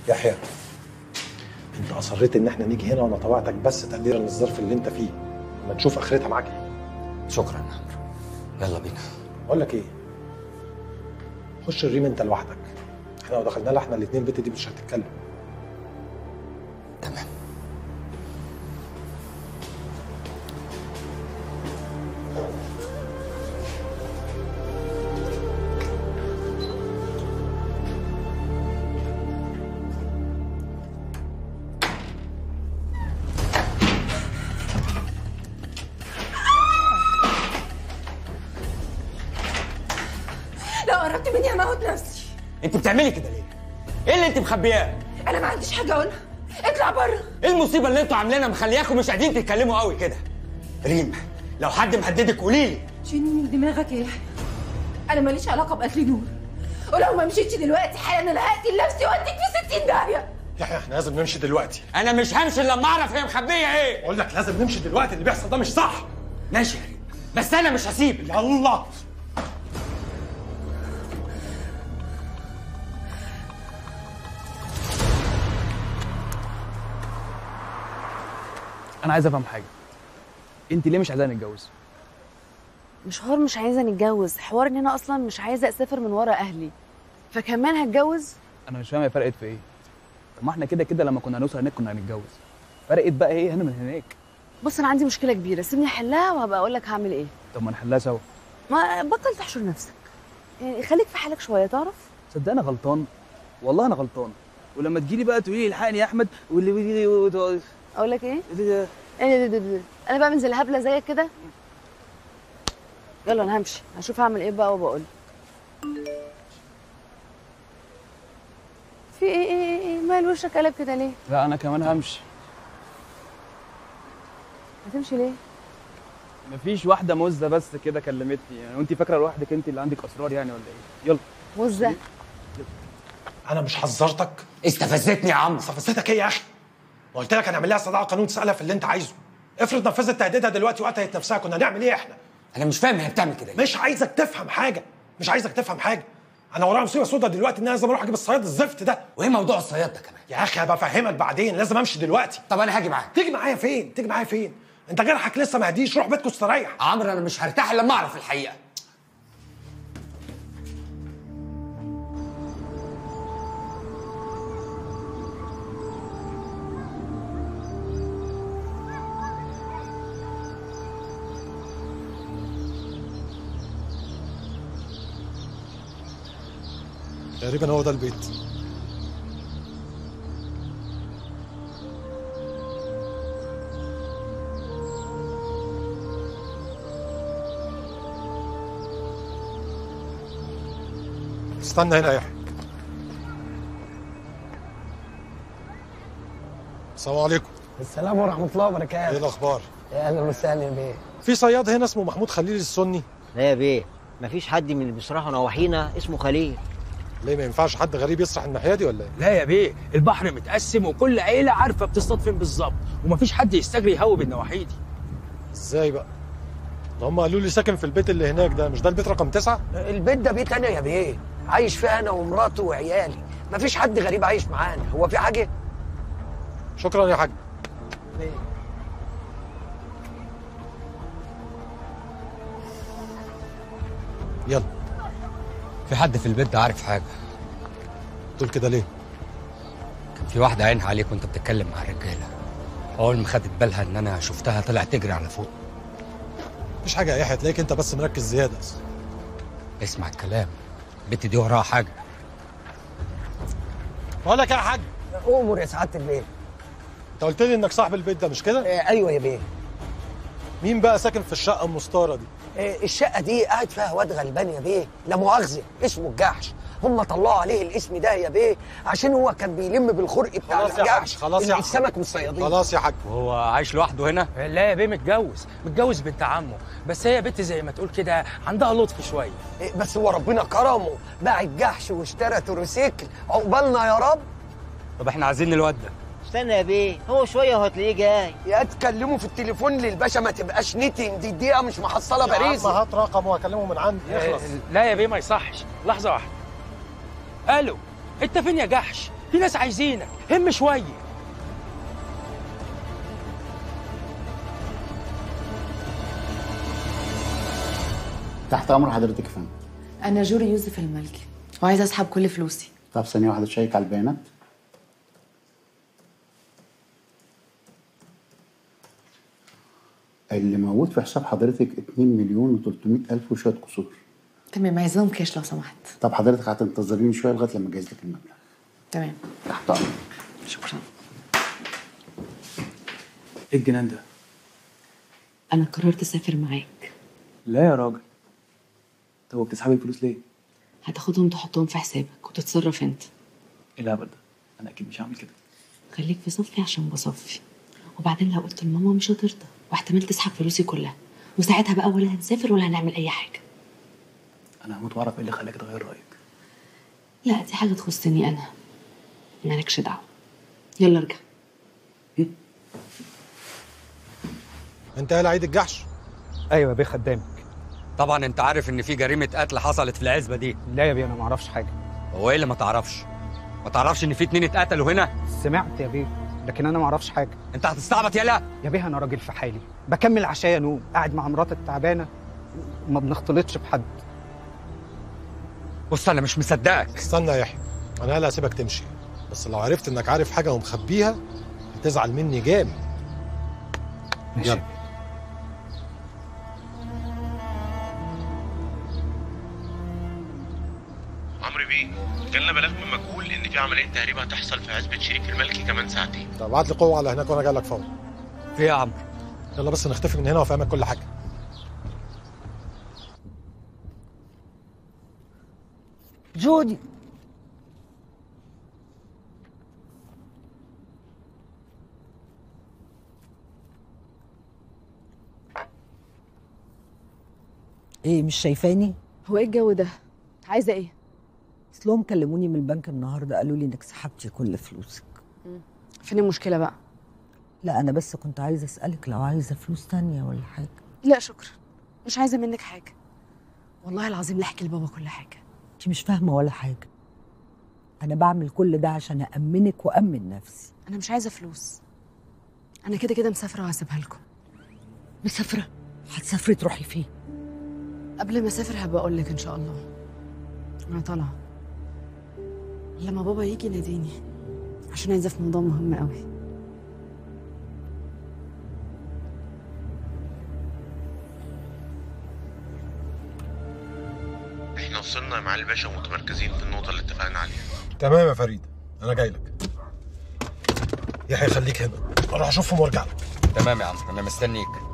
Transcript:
يحيى انت اصريت ان احنا نيجي هنا وانا طوعتك بس تقديرا للظرف اللي انت فيه لما نشوف اخرتها معاك ايه شكرا يا عمرو يلا بينا اقول لك ايه خش الريم انت لوحدك احنا لو دخلنا لها احنا الاثنين البت دي مش هتتكلم تمام لو قربت مني هموت نفسي انت بتعملي كده ليه؟ ايه اللي انت مخبياه؟ انا ما عنديش حاجه اقولها اطلع بره ايه المصيبه اللي انتوا عاملينها مخلياكم مش قاعدين تتكلموا قوي كده؟ ريم لو حد مهددك قولي لي شيلني من دماغك يا يحيى انا ماليش علاقه بقتل نور ولو ما مشيتش دلوقتي حالا انا هقتل نفسي واديك في 60 داهيه يحيى احنا لازم نمشي دلوقتي انا مش همشي الا لما اعرف هي مخبيه ايه اقول لك لازم نمشي دلوقتي اللي بيحصل ده مش صح ماشي يا ريم بس انا مش هسيبك يلا انا عايز افهم حاجه انت ليه مش عايزاني نتجوز مش حوار مش عايزه نتجوز حوار ان انا اصلا مش عايزه اسافر من ورا اهلي فكمان هتجوز انا مش فاهم هي فرقت في ايه طب ما احنا كده كده لما كنا هنوصل هناك كنا هنتجوز فرقت بقى ايه هنا من هناك بص انا عندي مشكله كبيره سيبني احلها وهبقى اقول لك هعمل ايه طب ما نحلها سوا ما بطل تحشر نفسك يعني خليك في حالك شويه تعرف صدق انا غلطان والله انا غلطان ولما تجيلي بقى تقولي لي الحقني يا احمد واللي اقول لك ايه إيه ده- ده- ده- انا بقى منزل هبله زيك كده يلا انا همشي هشوف هعمل ايه بقى وبقول في ايه ايه ايه, إيه؟ مال وشك قلب كده ليه لا انا كمان همشي هتمشي ليه مفيش واحده مزه بس كده كلمتني يعني وانت فاكره لوحدك انت اللي عندك اسرار يعني ولا ايه يلا مزه انا مش حذرتك استفزتني يا عمرو استفزتك ايه يا اخي ما قلت لك هنعمل لها استدعاء قانون تسالها في اللي انت عايزه افرض نفذت تهديدها دلوقتي وقتلت نفسها كنا هنعمل ايه احنا انا مش فاهم هي بتعمل كده ليه مش عايزك تفهم حاجه مش عايزك تفهم حاجه انا ورايا مصيبه سودا دلوقتي ان انا لازم اروح اجيب الصياد الزفت ده وايه موضوع الصياد ده كمان يا اخي هبقى افهمك بعدين لازم امشي دلوقتي طب انا هاجي معاك تيجي معايا فين تيجي معايا فين انت جرحك لسه ما هديش روح بيتكم استريح عمرو انا مش هرتاح الا لما اعرف الحقيقه تقريبا هو ده البيت استنى هنا يا يحيى السلام عليكم السلام ورحمة الله ايه وبركاته الاخبار يا أهلا وسهلا بيه في صياد هنا اسمه محمود خليل السني لا يا بيه مفيش حد من اللي بيصرحوا نواحينا اسمه خليل ليه ما ينفعش حد غريب يسرح الناحيه دي ولا ايه لا يا بيه البحر متقسم وكل عيلة عارفة بتصطاد فين بالظبط ومفيش حد يستجري يهوب النواحي دي ازاي بقى ده هم قالوا لي ساكن في البيت اللي هناك ده مش ده البيت رقم تسعة البيت ده بيت أنا يا بيه عايش فيه أنا ومراته وعيالي مفيش حد غريب عايش معانا هو في حاجة؟ شكرا يا حاج يلا في حد في البيت ده عارف حاجه تقول كده ليه كان في واحده عينها عليك وانت بتتكلم مع الرجاله اول ما خدت بالها ان انا شفتها طلعت تجري على فوق مفيش حاجه يا يحيى تلاقيك انت بس مركز زياده اسمع الكلام البت دي وراها حاجه بقول لك يا حاج أمر يا سعادة البيه انت قلت لي انك صاحب البيت ده مش كده آه، أيوة يا بيه مين بقى ساكن في الشقه المستاره دي آه، الشقة دي قاعد فيها واد غلبان يا بيه لا مؤاخذة اسمه الجحش هم طلعوا عليه الاسم ده يا بيه عشان هو كان بيلم بالخرق بتاع خلاص يا حاج الجحش خلاص يا اللي حاج السمك والصيادين خلاص يا حاج وهو عايش لوحده هنا لا يا بيه متجوز متجوز بنت عمه بس هي بنت زي ما تقول كده عندها لطف شوية آه، بس هو ربنا كرمه باع الجحش واشترى تروسيكل عقبالنا يا رب طب احنا عايزين الواد ده استنى يا بيه هو شويه وهتلاقيه جاي يا تكلموا في التليفون للباشا ما تبقاش نتن دي دقيقة مش محصلة يا عم باريزي هات رقم وهكلمه من عندي يخلص لا يا بيه ما يصحش لحظة واحدة الو انت فين يا جحش في ناس عايزينك هم شويه تحت امر حضرتك يا فندم انا جوري يوسف الملكي وعايزه اسحب كل فلوسي طب ثانيه واحده تشيك على البيانات اللي موجود في حساب حضرتك 2 مليون و300 الف وشويه كسور تمام عايزاهم كاش لو سمحت طب حضرتك هتنتظريني شويه لغايه لما اجهز لك المبلغ تمام تحت امر شكرا ايه الجنان ده انا قررت اسافر معاك لا يا راجل طب وبتسحبي الفلوس ليه هتاخدهم تحطهم في حسابك وتتصرف انت ايه الهبل ده انا اكيد مش هعمل كده خليك في صفي عشان بصفي وبعدين لو قلت لماما مش هترضى واحتمال تسحب فلوسي كلها وساعتها بقى ولا هنسافر ولا هنعمل اي حاجه انا هموت واعرف ايه اللي خلاك تغير رايك لا دي حاجه تخصني انا مالكش دعوه يلا ارجع انت يا عيد الجحش ايوه يا بيه خدامك طبعا انت عارف ان في جريمه قتل حصلت في العزبه دي لا يا بيه انا ما اعرفش حاجه هو ايه اللي ما تعرفش ما تعرفش ان في اتنين اتقتلوا هنا سمعت يا بيه لكن انا ما اعرفش حاجه انت هتستعبط يالا يا بيه انا راجل في حالي بكمل عشايا نوم قاعد مع مراتي التعبانه وما بنختلطش بحد بص انا مش مصدقك استنى يا يحيى انا هلا هسيبك تمشي بس لو عرفت انك عارف حاجه ومخبيها هتزعل مني جامد ماشي يلا. عمرو بيه جالنا بلاغ من مجهول ان في عمليه تهريب هتحصل في عزبه شريك الملكي كمان ساعتين طب ابعت لي قوه على هناك وانا جاي لك فورا في ايه يا عمرو يلا بس نختفي من هنا وافهمك كل حاجه جودي ايه مش شايفاني هو ايه الجو ده عايزه ايه اصلهم كلموني من البنك النهارده قالوا لي انك سحبتي كل فلوسك فين المشكله بقى لا انا بس كنت عايزه اسالك لو عايزه فلوس تانية ولا حاجه لا شكرا مش عايزه منك حاجه والله العظيم لا احكي لبابا كل حاجه انت مش فاهمه ولا حاجه انا بعمل كل ده عشان امنك وامن نفسي انا مش عايزه فلوس انا كده كده مسافره وهسيبها لكم مسافره هتسافري تروحي فين قبل ما اسافر هبقى اقول لك ان شاء الله انا طالعه لما بابا يجي ناديني عشان عايزه في موضوع مهم قوي احنا وصلنا مع الباشا ومتمركزين في النقطه اللي اتفقنا عليها تمام يا فريد انا جاي لك يحيى خليك هنا اروح اشوفهم وارجع لك تمام يا عمرو انا مستنيك